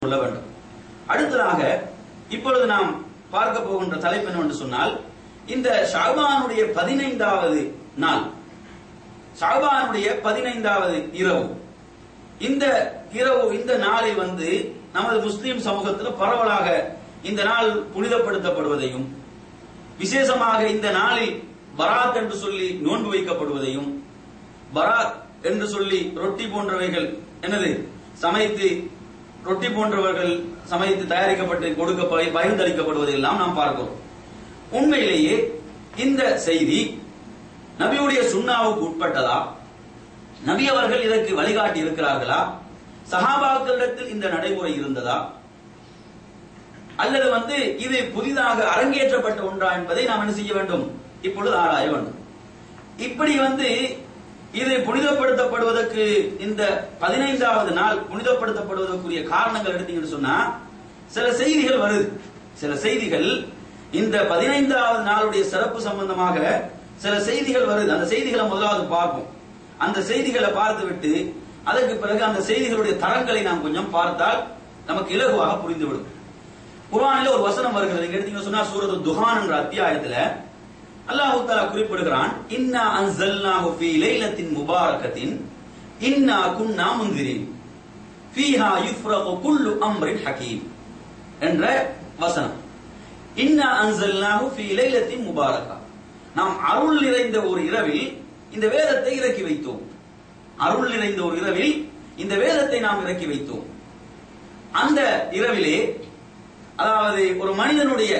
கொள்ள வேண்டும் அடுத்ததாக இப்பொழுது நாம் பார்க்க போகின்ற தலைப்பு என்னவென்று சொன்னால் இந்த ஷாபானுடைய பதினைந்தாவது நாள் ஷாபானுடைய பதினைந்தாவது இரவு இந்த இரவு இந்த நாளில் வந்து நமது முஸ்லிம் சமூகத்தில் பரவலாக இந்த நாள் புனிதப்படுத்தப்படுவதையும் விசேஷமாக இந்த நாளில் பராத் என்று சொல்லி நோன்பு வைக்கப்படுவதையும் பராத் என்று சொல்லி ரொட்டி போன்றவைகள் என்னது சமைத்து ரொட்டி போன்றவர்கள் சமைத்து தயாரிக்கப்பட்டு கொடுக்க பகிர்ந்தளிக்கப்படுவதையெல்லாம் நாம் பார்க்கிறோம் உண்மையிலேயே இந்த செய்தி நபியுடைய சுண்ணாவுக்கு உட்பட்டதா நபி அவர்கள் இதற்கு வழிகாட்டி இருக்கிறார்களா சஹாபாக்களிடத்தில் இந்த நடைமுறை இருந்ததா அல்லது வந்து இது புதிதாக அரங்கேற்றப்பட்ட ஒன்றா என்பதை நாம் என்ன செய்ய வேண்டும் இப்பொழுது ஆராய வேண்டும் இப்படி வந்து இது புனிதப்படுத்தப்படுவதற்கு இந்த பதினைந்தாவது நாள் புனிதப்படுத்தப்படுவதற்குரிய காரணங்கள் எடுத்தீங்கன்னு சொன்னா சில செய்திகள் வருது சில செய்திகள் இந்த பதினைந்தாவது நாளுடைய சிறப்பு சம்பந்தமாக சில செய்திகள் வருது அந்த செய்திகளை முதலாவது பார்ப்போம் அந்த செய்திகளை பார்த்து விட்டு அதற்கு பிறகு அந்த செய்திகளுடைய தரங்களை நாம் கொஞ்சம் பார்த்தால் நமக்கு இலகுவாக புரிந்துவிடும் குர்ஆனில் ஒரு வசனம் வருகிறது நீங்க எடுத்தீங்க சொன்னா சூரத்து துஹான் என்ற அத்தியாயத்துல அல்லாஹ் தஆலா குறிப்பிடுகிறான் இன்னா அன்சல்னாஹு ஃபீ லைலத்தின் முபாரகத்தின் இன்னா குன்னா முன்திரின் ஃபீஹா யுஃப்ரகு குல்லு அம்ரின் ஹகீம் என்ற வசனம் இன்னா அன்சல்னாஹு ஃபீ லைலத்தின் முபாரகா நாம் அருள் நிறைந்த ஒரு இரவில் இந்த வேதத்தை இறக்கி வைத்தோம் அருள் நிறைந்த ஒரு இரவில் இந்த வேதத்தை நாம் இறக்கி வைத்தோம் அந்த இரவிலே அதாவது ஒரு மனிதனுடைய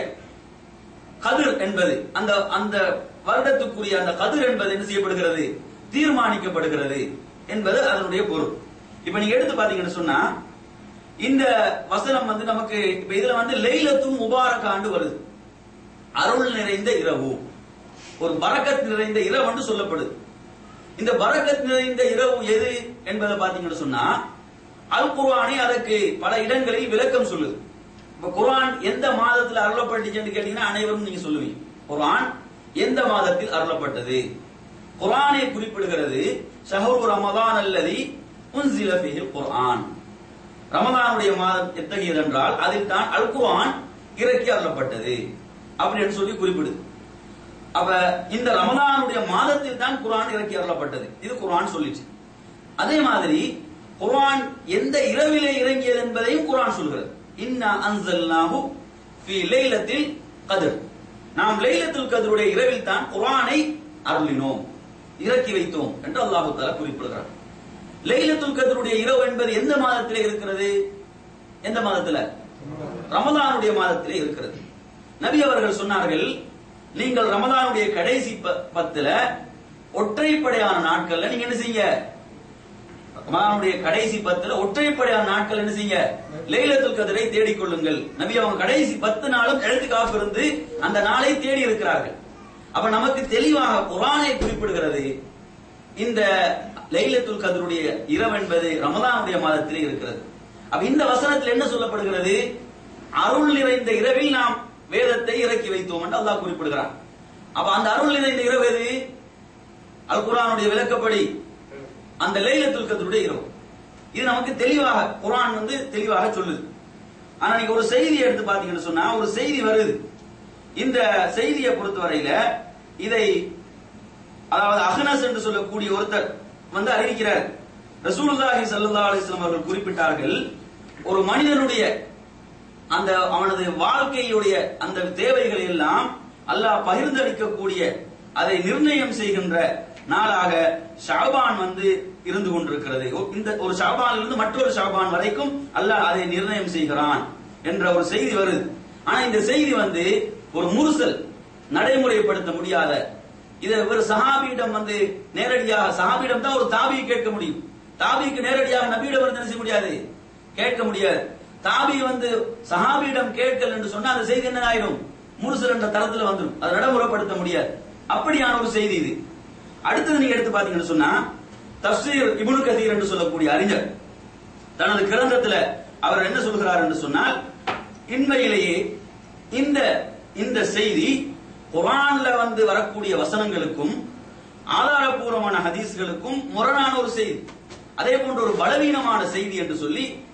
கதிர் என்பது அந்த அந்த வருடத்துக்குரிய அந்த கதிர் என்பது என்ன செய்யப்படுகிறது தீர்மானிக்கப்படுகிறது என்பது அதனுடைய பொருள் இப்ப நீங்க எடுத்து பாத்தீங்கன்னு சொன்னா இந்த வசனம் வந்து நமக்கு இப்ப இதுல வந்து லைலத்தும் முபாரக் ஆண்டு வருது அருள் நிறைந்த இரவு ஒரு பரக்கத் நிறைந்த இரவு என்று சொல்லப்படுது இந்த பரக்கத் நிறைந்த இரவு எது என்பதை பாத்தீங்கன்னு சொன்னா அல் குர்ஆனே அதற்கு பல இடங்களில் விளக்கம் சொல்லுது இப்ப குர்ஆன் எந்த மாதத்தில் அருளப்பட்டுச்சுன்னு கேட்டீங்கன்னா அனைவரும் நீங்க சொல்லுவீங்க குர்ஆன் எந்த மாதத்தில் அருளப்பட்டது குர்ஆனை குறிப்பிடுகிறது ஷஹரு ரமதான் அல்லதி உன்சில ஃபிஹில் குர்ஆன் ரமதானுடைய மாதம் எத்தகையது என்றால் அதில் தான் அல் குர்ஆன் இறக்கி அருளப்பட்டது அப்படின்னு சொல்லி குறிப்பிடுது அப்ப இந்த ரமதானுடைய மாதத்தில் தான் குர்ஆன் இறக்கி அருளப்பட்டது இது குர்ஆன் சொல்லிச்சு அதே மாதிரி குர்ஆன் எந்த இரவிலே இறங்கியது என்பதையும் குர்ஆன் சொல்கிறது இன்னா அன்சல்னாஹு ஃபீ லைலத்தில் கத்ர் நாம் லைலத்துல் கத்ருடைய இரவில் தான் குர்ஆனை அருளினோம் இறக்கி வைத்தோம் என்று அல்லாஹ் தஆலா குறிப்பிடுகிறார் லைலத்துல் கத்ருடைய இரவு என்பது எந்த மாதத்திலே இருக்கிறது எந்த மாதத்துல ரமதானுடைய மாதத்திலே இருக்கிறது நபி அவர்கள் சொன்னார்கள் நீங்கள் ரமதானுடைய கடைசி பத்துல ஒற்றைப்படையான நாட்கள்ல நீங்க என்ன செய்ய ரமதானுடைய கடைசி பத்துல ஒற்றைப்படையான நாட்கள் என்ன செய்ய லைலத்துல் கதிரை தேடிக்கொள்ளுங்கள் நபி அவங்க கடைசி பத்து நாளும் எழுத்து காப்பு இருந்து அந்த நாளை தேடி இருக்கிறார்கள் அப்ப நமக்கு தெளிவாக குரானை குறிப்பிடுகிறது இந்த லைலத்துல் கதருடைய இரவு என்பது ரமதானுடைய மாதத்திலே இருக்கிறது அப்ப இந்த வசனத்தில் என்ன சொல்லப்படுகிறது அருள் நிறைந்த இரவில் நாம் வேதத்தை இறக்கி வைத்தோம் என்று அல்லாஹ் குறிப்பிடுகிறான் அப்ப அந்த அருள் நிறைந்த இரவு எது அல் குரானுடைய விளக்கப்படி அந்த லைலத்துல் கதருடைய இரவு இது நமக்கு தெளிவாக குரான் வந்து தெளிவாக சொல்லுது ஆனா நீங்க ஒரு செய்தி எடுத்து பாத்தீங்கன்னு சொன்னா ஒரு செய்தி வருது இந்த செய்தியை பொறுத்தவரையில இதை அதாவது அஹ்னஸ் என்று சொல்லக்கூடிய ஒருத்தர் வந்து அறிவிக்கிறார் ரசூலுல்லாஹி ஸல்லல்லாஹு அலைஹி வஸல்லம் அவர்கள் குறிப்பிட்டார்கள் ஒரு மனிதனுடைய அந்த அவனது வாழ்க்கையுடைய அந்த தேவைகளை எல்லாம் அல்லாஹ் பகிர்ந்தளிக்கக்கூடிய அதை நிர்ணயம் செய்கின்ற நாளாக ஷாபான் வந்து இருந்து கொண்டிருக்கிறது இந்த ஒரு ஷாபான் இருந்து மற்றொரு ஷாபான் வரைக்கும் அல்லாஹ் அதை நிர்ணயம் செய்கிறான் என்ற ஒரு செய்தி வருது ஆனா இந்த செய்தி வந்து ஒரு முரசல் நடைமுறைப்படுத்த முடியாத இதை ஒரு சஹாபியிடம் வந்து நேரடியாக சஹாபியிடம் தான் ஒரு தாபியை கேட்க முடியும் தாபிக்கு நேரடியாக நபியிடம் வந்து செய்ய முடியாது கேட்க முடியாது தாபி வந்து சஹாபியிடம் கேட்கல் என்று சொன்னா அந்த செய்தி என்ன ஆயிடும் முரசல் என்ற தரத்துல வந்துடும் அதை நடைமுறைப்படுத்த முடியாது அப்படியான ஒரு செய்தி இது அடுத்தது நீங்க எடுத்து பாத்தீங்கன்னு சொன்னா தப்சீர் இபுனு கதீர் என்று சொல்லக்கூடிய அறிஞர் தனது கிரந்தத்துல அவர் என்ன சொல்கிறார் என்று சொன்னால் இன்மையிலேயே இந்த இந்த செய்தி குரான்ல வந்து வரக்கூடிய வசனங்களுக்கும் ஆதாரபூர்வமான ஹதீஸ்களுக்கும் முரணான ஒரு செய்தி அதே போன்ற ஒரு பலவீனமான செய்தி என்று சொல்லி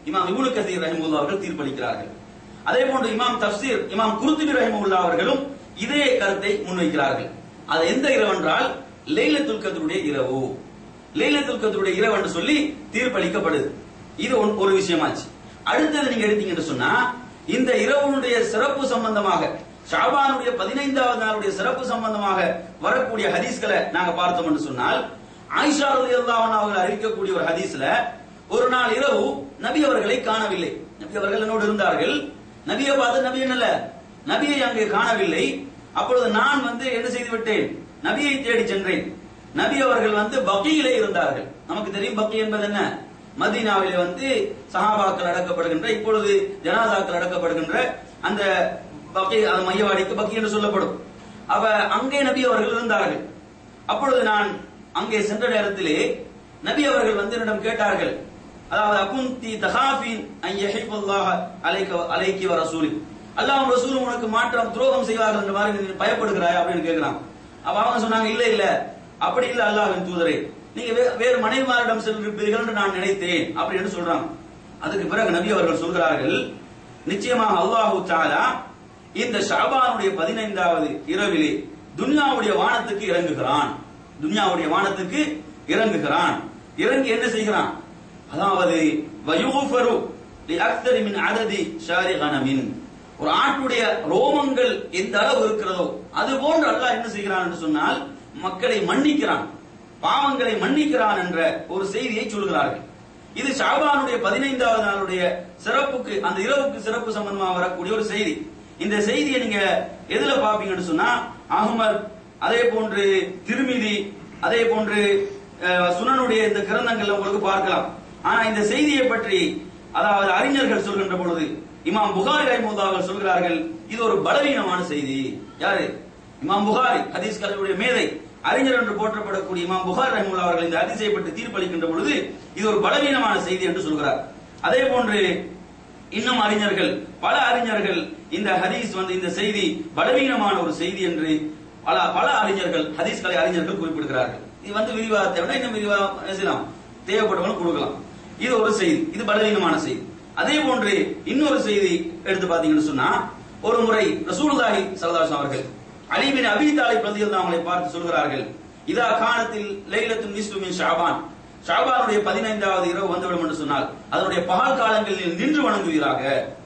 இமாம் இப்னு கசீர் ரஹிமுல்லா அவர்கள் தீர்ப்பளிக்கிறார்கள் அதே போன்று இமாம் தப்சீர் இமாம் குருத்துபி ரஹிமுல்லா அவர்களும் இதே கருத்தை முன்வைக்கிறார்கள் அது எந்த இரவு என்றால் லைலத்துல் கத்ருடைய இரவு லைலத்துல் கத்ருடைய இரவு என்று சொல்லி தீர்ப்பளிக்கப்படுது இது ஒன்- ஒரு விஷயமாச்சு அடுத்தது நீங்க எடுத்தீங்கன்னு சொன்னா இந்த இரவுடைய சிறப்பு சம்பந்தமாக ஷாபானுடைய பதினைந்தாவது நாளுடைய சிறப்பு சம்பந்தமாக வரக்கூடிய ஹதீஸ்களை நாங்க பார்த்தோம் என்று சொன்னால் ஆயிஷா ரலியல்லாஹு அன்ஹா அவர்கள் அறிவிக்கக்கூடிய ஒரு ஹதீஸ்ல ஒரு நாள் இரவு நபி அவர்களை காணவில்லை நபி அவர்கள் என்னோடு இருந்தார்கள் நபியை பார்த்து நபி என்னல்ல நபியை அங்கே காணவில்லை அப்பொழுது நான் வந்து என்ன செய்து விட்டேன் நபியை தேடி சென்றேன் நபி அவர்கள் வந்து பக்கியிலே இருந்தார்கள் நமக்கு தெரியும் பக்கி என்பது என்ன மதீனாவிலே வந்து சஹாபாக்கள் அடக்கப்படுகின்ற இப்பொழுது ஜனாதாக்கள் அடக்கப்படுகின்ற அந்த பக்கி அந்த மையவாடிக்கு பக்கி என்று சொல்லப்படும் அப்ப அங்கே நபி அவர்கள் இருந்தார்கள் அப்பொழுது நான் அங்கே சென்ற நேரத்திலே நபி அவர்கள் வந்து என்னிடம் கேட்டார்கள் அதாவது அகுந்தி தஹாஃபின் அன் யஹிபுல்லாஹ அலைக அலைக்கி வ ரசூலி அல்லாஹ் ரசூலும் உனக்கு மாற்றம் துரோகம் செய்வார்கள் என்ற மாதிரி நீ பயப்படுகிறாய் அப்படின்னு கேட்கிறான் அப்ப அவங்க சொன்னாங்க இல்ல இல்ல அப்படி இல்ல அல்லாஹ்வின் தூதரே நீங்க வே- வேறு மனைவிமாரிடம் சென்றிருப்பீர்கள் என்று நான் நினைத்தேன் அப்படின்னு சொல்றாங்க அதுக்கு பிறகு நபி அவர்கள் சொல்கிறார்கள் நிச்சயமாக அல்லாஹு தஆலா இந்த ஷாபானுடைய பதினைந்தாவது இரவிலே துன்யாவுடைய வானத்துக்கு இறங்குகிறான் துன்யாவுடைய வானத்துக்கு இறங்குகிறான் இறங்கி என்ன செய்கிறான் அதாவது வயூஃபரு லிஅக்தரி மின் அததி ஷாரி கனமின் ஒரு ஆட்டுடைய ரோமங்கள் எந்த அளவு இருக்கிறதோ அது போன்று அல்லாஹ் என்ன செய்கிறான் என்று சொன்னால் மக்களை மன்னிக்கிறான் பாவங்களை மன்னிக்கிறான் என்ற ஒரு செய்தியை சொல்கிறார்கள் இது ஷாபானுடைய பதினைந்தாவது நாளுடைய சிறப்புக்கு அந்த இரவுக்கு சிறப்பு சம்பந்தமாக வரக்கூடிய ஒரு செய்தி இந்த செய்தியை நீங்க எதுல பாப்பீங்கன்னு சொன்னா அகமது அதே போன்று திருமிதி அதே போன்று அஹ், சுனனுடைய இந்த கிரந்தங்கள்ல உங்களுக்கு பார்க்கலாம் ஆனா இந்த செய்தியை பற்றி அதாவது அறிஞர்கள் சொல்கின்ற பொழுது இமாம் புகாரி ரஹிமுல்லா அவர்கள் சொல்கிறார்கள் இது ஒரு பலவீனமான செய்தி யாரு இமாம் புகாரி ஹதீஸ் கலையுடைய மேதை அறிஞர் என்று போற்றப்படக்கூடிய இமாம் புகார் ரஹிமுல்லா அவர்கள் இந்த ஹதீஸை பற்றி தீர்ப்பளிக்கின்ற பொழுது இது ஒரு பலவீனமான செய்தி என்று சொல்கிறார் அதே போன்று இன்னும் அறிஞர்கள் பல அறிஞர்கள் இந்த ஹதீஸ் வந்து இந்த செய்தி பலவீனமான ஒரு செய்தி என்று பல பல அறிஞர்கள் ஹதீஸ் கலை அறிஞர்கள் குறிப்பிடுகிறார்கள் இது வந்து விரிவாகத்தை விட இன்னும் விரிவாக என்ன செய்யலாம் தேவைப்பட்டவங்க கொடுக்கலாம் இது ஒரு செய்தி இது பலவீனமான செய்தி அதே போன்று இன்னொரு செய்தி எடுத்து பாத்தீங்கன்னு சொன்னா ஒரு முறை ரசூலுல்லாஹி ஸல்லல்லாஹு அலைஹி அவர்கள் அலி பின் அபீ தாலிப் ரலியல்லாஹு அவங்களை பார்த்து சொல்கிறார்கள் இதா காலத்தில் லைலத்துன் நிஸ்ஃபு மின் ஷாபான் ஷாபானுடைய பதினைந்தாவது இரவு வந்துவிடும் என்று சொன்னால் அதனுடைய பகல் காலங்களில் நின்று வணங்குவீராக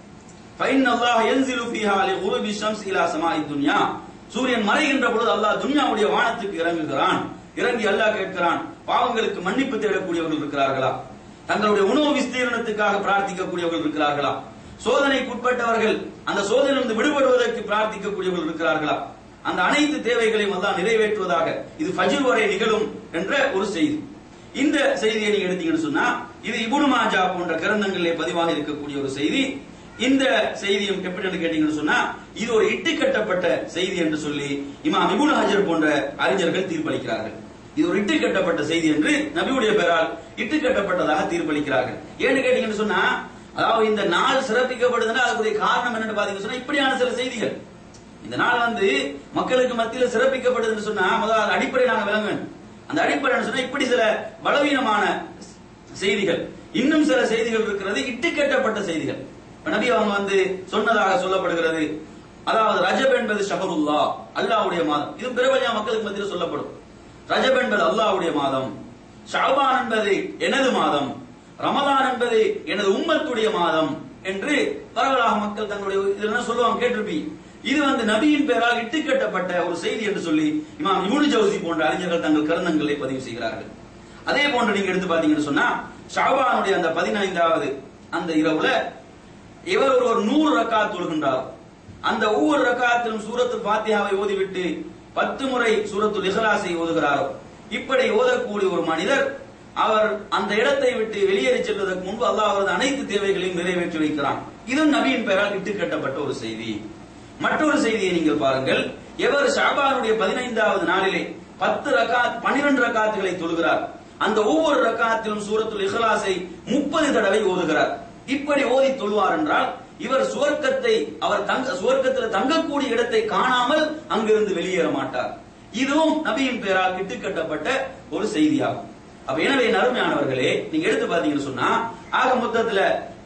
ஃபைன் அல்லாஹ் யன்சிலு ஃபீஹா லிகுருபி ஷம்ஸ் இலா சமாஇ துன்யா சூரியன் மறைகின்ற பொழுது அல்லாஹ் துன்யாவுடைய வானத்துக்கு இறங்குகிறான் இறங்கி அல்லாஹ் கேட்கிறான் பாவங்களுக்கு மன்னிப்பு தேடக்கூடியவர்கள் இருக்கிறார்களா தங்களுடைய உணவு விஸ்தீரணத்துக்காக பிரார்த்திக்கக்கூடியவர்கள் இருக்கிறார்களா சோதனைக்குட்பட்டவர்கள் அந்த சோதனையிலிருந்து விடுபடுவதற்கு பிரார்த்திக்கக்கூடியவர்கள் இருக்கிறார்களா அந்த அனைத்து தேவைகளையும் அல்லாஹ் நிறைவேற்றுவதாக இது ஃபஜ்ர் வரை நிகழும் என்ற ஒரு செய்தி இந்த செய்தியை நீங்க எடுத்தீங்கன்னு சொன்னா இது இபுனு மாஜா போன்ற கிரந்தங்களிலே பதிவாக இருக்கக்கூடிய ஒரு செய்தி இந்த செய்தியும் எப்படி என்று கேட்டீங்கன்னு சொன்னா இது ஒரு இட்டு கட்டப்பட்ட செய்தி என்று சொல்லி இமாம் இபுனு ஹஜர் போன்ற அறிஞர்கள் தீர்ப்பளிக்கிறார்கள் இது ஒரு இட்டு கட்டப்பட்ட செய்தி என்று நபியுடைய பெயரால் இட்டு கட்டப்பட்டதாக தீர்ப்பளிக்கிறார்கள் ஏன்னு கேட்டீங்கன்னு சொன்னா அதாவது இந்த நாள் சிறப்பிக்கப்படுதுன்னா அதுக்குரிய காரணம் என்னன்னு பாத்தீங்கன்னு சொன்னா இப்படியான சில செய்திகள் இந்த நாள் வந்து மக்களுக்கு மத்தியில சிறப்பிக்கப்படுதுன்னு சொன்னா முதல்ல அது அடிப்படை நாங்க விளங்க வேண்டும் அந்த அடிப்படை சொன்னா இப்படி சில பலவீனமான செய்திகள் இன்னும் சில செய்திகள் இருக்கிறது இட்டுக்கட்டப்பட்ட செய்திகள் இப்ப நபி அவங்க வந்து சொன்னதாக சொல்லப்படுகிறது அதாவது ரஜப் என்பது ஷஹருல்லா அல்லாஹ்வுடைய மாதம் இது பிரபலியா மக்களுக்கு மத்தியில் சொல்லப்படும் ரஜப் என்பது அல்லாஹ்வுடைய மாதம் ஷாபான் என்பது எனது மாதம் ரமலான் என்பது எனது உம்மத்துடைய மாதம் என்று பரவலாக மக்கள் தங்களுடைய இதெல்லாம் சொல்லுவாங்க கேட்டிருப்பீங்க இது வந்து நபியின் பெயரால் இட்டுக்கட்டப்பட்ட ஒரு செய்தி என்று சொல்லி இமாம் இப்னு ஜவுசி போன்ற அறிஞர்கள் தங்கள் கருந்தங்களை பதிவு செய்கிறார்கள் அதே போன்று நீங்க எடுத்து பாத்தீங்கன்னு சொன்னா ஷாபானுடைய அந்த பதினைந்தாவது அந்த இரவுல இவர் ஒரு ஒரு நூறு ரக்காத் தொழுகின்றார் அந்த ஒவ்வொரு ரக்காத்திலும் சூரத்துல் ஃபாத்தியாவை ஓதிவிட்டு பத்து முறை சூரத்துல் இஹ்லாஸை ஓதுகிறாரோ இப்படி ஓதக்கூடிய ஒரு மனிதர் அவர் அந்த இடத்தை விட்டு வெளியேறி செல்வதற்கு முன்பு அல்லாஹ் அவரது அனைத்து தேவைகளையும் நிறைவேற்றி வைக்கிறான் இதுவும் நபியின் பெயரால் இட்டு கட்டப்பட்ட ஒரு செய்தி மற்றொரு செய்தியை நீங்கள் பாருங்கள் எவர் ஷாபானுடைய பதினைந்தாவது நாளிலே பத்து ரகாத் பனிரெண்டு ரகாத்துகளை தொழுகிறார் அந்த ஒவ்வொரு ரகாத்திலும் சூரத்துல் இஹ்லாஸை முப்பது தடவை ஓதுகிறார் இப்படி ஓதி தொழுவார் என்றால் இவர் சுவர்க்கத்தை அவர் தங்க சுவர்க்கத்தில் தங்கக்கூடிய இடத்தை காணாமல் அங்கிருந்து வெளியேற மாட்டார் இதுவும் நபியின் பெயரால் இட்டுக்கட்டப்பட்ட ஒரு செய்தியாகும் அப்ப எனவே நறுமையானவர்களே நீங்க எடுத்து பாத்தீங்கன்னு சொன்னா ஆக மொத்தத்துல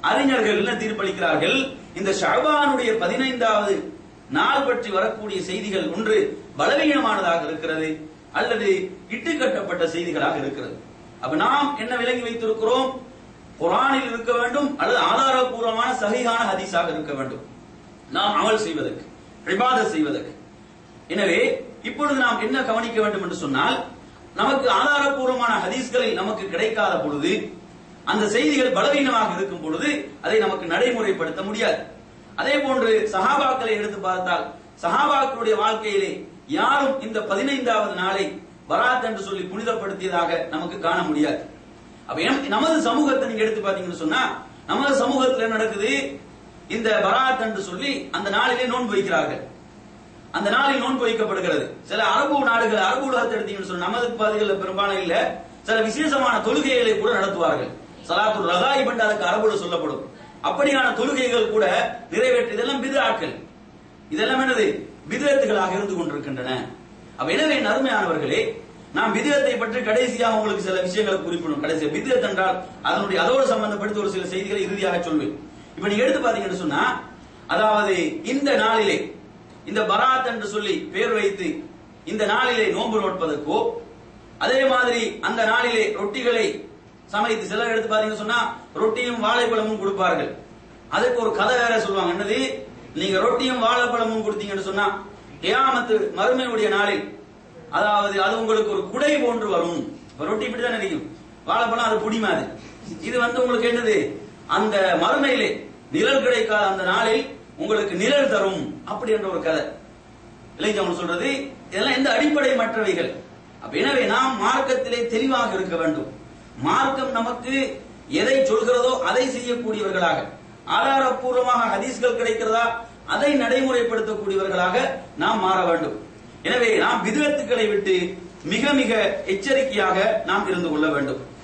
அறிஞர்கள் என்ன தீர்ப்பளிக்கிறார்கள் இந்த ஷாபானுடைய பதினைந்தாவது நாள் பற்றி வரக்கூடிய செய்திகள் ஒன்று பலவீனமானதாக இருக்கிறது அல்லது இட்டுக்கட்டப்பட்ட செய்திகளாக இருக்கிறது அப்ப நாம் என்ன விளங்கி வைத்திருக்கிறோம் குரானில் இருக்க வேண்டும் அல்லது ஆதாரபூர்வமான சகிகான ஹதீஸாக இருக்க வேண்டும் நாம் அமல் செய்வதற்கு இபாதத் செய்வதற்கு எனவே இப்பொழுது நாம் என்ன கவனிக்க வேண்டும் என்று சொன்னால் நமக்கு ஆதாரபூர்வமான ஹதீஸ்களில் நமக்கு கிடைக்காத பொழுது அந்த செய்திகள் பலவீனமாக இருக்கும் பொழுது அதை நமக்கு நடைமுறைப்படுத்த முடியாது அதே போன்று சஹாபாக்களை எடுத்து பார்த்தால் சஹாபாக்களுடைய வாழ்க்கையிலே யாரும் இந்த பதினைந்தாவது நாளை பராத் என்று சொல்லி புனிதப்படுத்தியதாக நமக்கு காண முடியாது அப்ப எம்- நமது சமூகத்தை நீங்க எடுத்து பாத்தீங்கன்னு சொன்னா நமது சமூகத்துல என்ன நடக்குது இந்த பராத் என்று சொல்லி அந்த நாளிலே நோன்பு வைக்கிறார்கள் அந்த நாளில் நோன்பு வைக்கப்படுகிறது சில அரபு நாடுகள் அரபு உலகத்தை எடுத்தீங்கன்னு சொன்னா நமது பாதைகள் பெரும்பாலும் இல்ல சில விசேஷமான தொழுகைகளை கூட நடத்துவார்கள் சலாத்துல் ரகாயிப் என்று அதுக்கு அரபுல சொல்லப்படும் அப்படியான தொழுகைகள் கூட நிறைவேற்று இதெல்லாம் பிதுஆக்கள் இதெல்லாம் என்னது பிதத்துகளாக இருந்து கொண்டிருக்கின்றன அப்ப எனவே நறுமையானவர்களே நாம் விதத்தை பற்றி கடைசியாக உங்களுக்கு சில விஷயங்களை குறிப்பிடும் கடைசி விதத் என்றால் அதனுடைய அதோடு சம்பந்தப்படுத்தி ஒரு சில செய்திகளை இறுதியாக சொல்வேன் இப்ப நீங்க எடுத்து பாத்தீங்கன்னு சொன்னா அதாவது இந்த நாளிலே இந்த பராத் என்று சொல்லி பேர் வைத்து இந்த நாளிலே நோன்பு நோட்பதற்கோ அதே மாதிரி அந்த நாளிலே ரொட்டிகளை சமைத்து சிலர் எடுத்து பாத்தீங்கன்னு சொன்னா ரொட்டியும் வாழைப்பழமும் கொடுப்பார்கள் அதுக்கு ஒரு கதை வேற சொல்லுவாங்க என்னது நீங்க ரொட்டியும் வாழைப்பழமும் கொடுத்தீங்கன்னு சொன்னா கியாமத்து மறுமையுடைய நாளில் அதாவது அது உங்களுக்கு ஒரு குடை போன்று வரும் இப்ப ரொட்டி இப்படி தான் நினைக்கும் வாழைப்பழம் அது புடி மாதிரி இது வந்து உங்களுக்கு என்னது அந்த மறுமையிலே நிழல் கிடைக்காத அந்த நாளில் உங்களுக்கு நிழல் தரும் அப்படி என்ற ஒரு கதை இல்லைங்க அவங்க சொல்றது இதெல்லாம் எந்த அடிப்படை மற்றவைகள் அப்ப எனவே நாம் மார்க்கத்திலே தெளிவாக இருக்க வேண்டும் மார்க்கம் நமக்கு எதை சொல்கிறதோ அதை செய்யக்கூடியவர்களாக ஆதாரப்பூர்வமாக ஹதீஸ்கள் கிடைக்கிறதா அதை நடைமுறைப்படுத்தக்கூடியவர்களாக நாம் மாற வேண்டும் எனவே நாம் விதத்துக்களை விட்டு மிக மிக எச்சரிக்கையாக நாம் இருந்து கொள்ள வேண்டும்